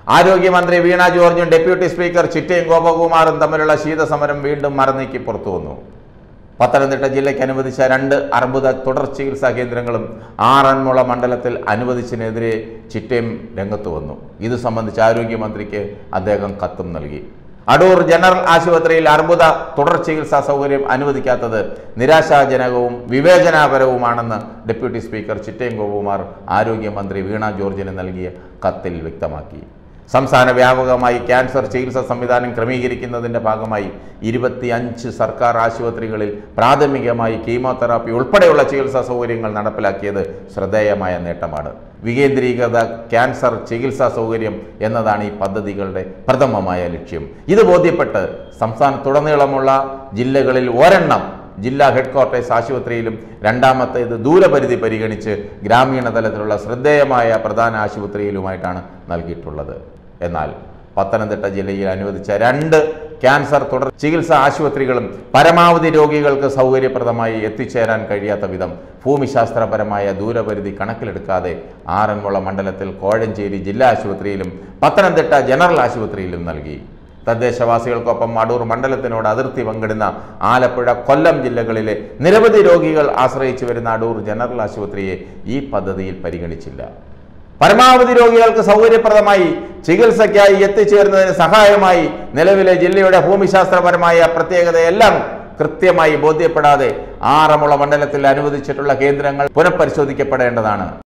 ആരോഗ്യമന്ത്രി വീണ ജോർജും deputy speaker ചിറ്റയും ഗോപകുമാറും തമ്മിലുള്ള ശീതസമരം വീണ്ടും മറനീക്കി പുറത്തു വന്നു പത്തനംതിട്ട ജില്ലയ്ക്ക് അനുവദിച്ച രണ്ട് അർബുദ തുടർ ചികിത്സാ കേന്ദ്രങ്ങളും ആറന്മുള മണ്ഡലത്തിൽ അനുവദിച്ചതിനെതിരെ ചിറ്റയും രംഗത്ത് വന്നു ഇത് സംബന്ധിച്ച് ആരോഗ്യമന്ത്രിക്ക് അദ്ദേഹം കത്തും നൽകി അടൂർ ജനറൽ ആശുപത്രിയിൽ അർബുദ തുടർ ചികിത്സാ സൗകര്യം അനുവദിക്കാത്തത് നിരാശാജനകവും വിവേചനാപരവുമാണെന്ന് ഡെപ്യൂട്ടി സ്പീക്കർ ചിറ്റയം ഗോപകുമാർ ആരോഗ്യമന്ത്രി വീണ ജോർജിന് നൽകിയ കത്തിൽ വ്യക്തമാക്കി സംസ്ഥാന വ്യാപകമായി ക്യാൻസർ ചികിത്സാ സംവിധാനം ക്രമീകരിക്കുന്നതിൻ്റെ ഭാഗമായി ഇരുപത്തിയഞ്ച് സർക്കാർ ആശുപത്രികളിൽ പ്രാഥമികമായി കീമോതെറാപ്പി ഉൾപ്പെടെയുള്ള ചികിത്സാ സൗകര്യങ്ങൾ നടപ്പിലാക്കിയത് ശ്രദ്ധേയമായ നേട്ടമാണ് വികേന്ദ്രീകൃത ക്യാൻസർ ചികിത്സാ സൗകര്യം എന്നതാണ് ഈ പദ്ധതികളുടെ പ്രഥമമായ ലക്ഷ്യം ഇത് ബോധ്യപ്പെട്ട് സംസ്ഥാനത്തുടനീളമുള്ള ജില്ലകളിൽ ഒരെണ്ണം ജില്ലാ ഹെഡ്ക്വാർട്ടേഴ്സ് ആശുപത്രിയിലും രണ്ടാമത്തേത് ദൂരപരിധി പരിഗണിച്ച് ഗ്രാമീണ തലത്തിലുള്ള ശ്രദ്ധേയമായ പ്രധാന ആശുപത്രിയിലുമായിട്ടാണ് നൽകിയിട്ടുള്ളത് എന്നാൽ പത്തനംതിട്ട ജില്ലയിൽ അനുവദിച്ച രണ്ട് ക്യാൻസർ തുടർ ചികിത്സാ ആശുപത്രികളും പരമാവധി രോഗികൾക്ക് സൗകര്യപ്രദമായി എത്തിച്ചേരാൻ കഴിയാത്ത വിധം ഭൂമിശാസ്ത്രപരമായ ദൂരപരിധി കണക്കിലെടുക്കാതെ ആറന്മുള മണ്ഡലത്തിൽ കോഴഞ്ചേരി ജില്ലാ ആശുപത്രിയിലും പത്തനംതിട്ട ജനറൽ ആശുപത്രിയിലും നൽകി തദ്ദേശവാസികൾക്കൊപ്പം അടൂർ മണ്ഡലത്തിനോട് അതിർത്തി പങ്കിടുന്ന ആലപ്പുഴ കൊല്ലം ജില്ലകളിലെ നിരവധി രോഗികൾ ആശ്രയിച്ചു വരുന്ന അടൂർ ജനറൽ ആശുപത്രിയെ ഈ പദ്ധതിയിൽ പരിഗണിച്ചില്ല പരമാവധി രോഗികൾക്ക് സൗകര്യപ്രദമായി ചികിത്സയ്ക്കായി എത്തിച്ചേരുന്നതിന് സഹായമായി നിലവിലെ ജില്ലയുടെ ഭൂമിശാസ്ത്രപരമായ പ്രത്യേകതയെല്ലാം കൃത്യമായി ബോധ്യപ്പെടാതെ ആറന്മുള മണ്ഡലത്തിൽ അനുവദിച്ചിട്ടുള്ള കേന്ദ്രങ്ങൾ പുനഃപരിശോധിക്കപ്പെടേണ്ടതാണ്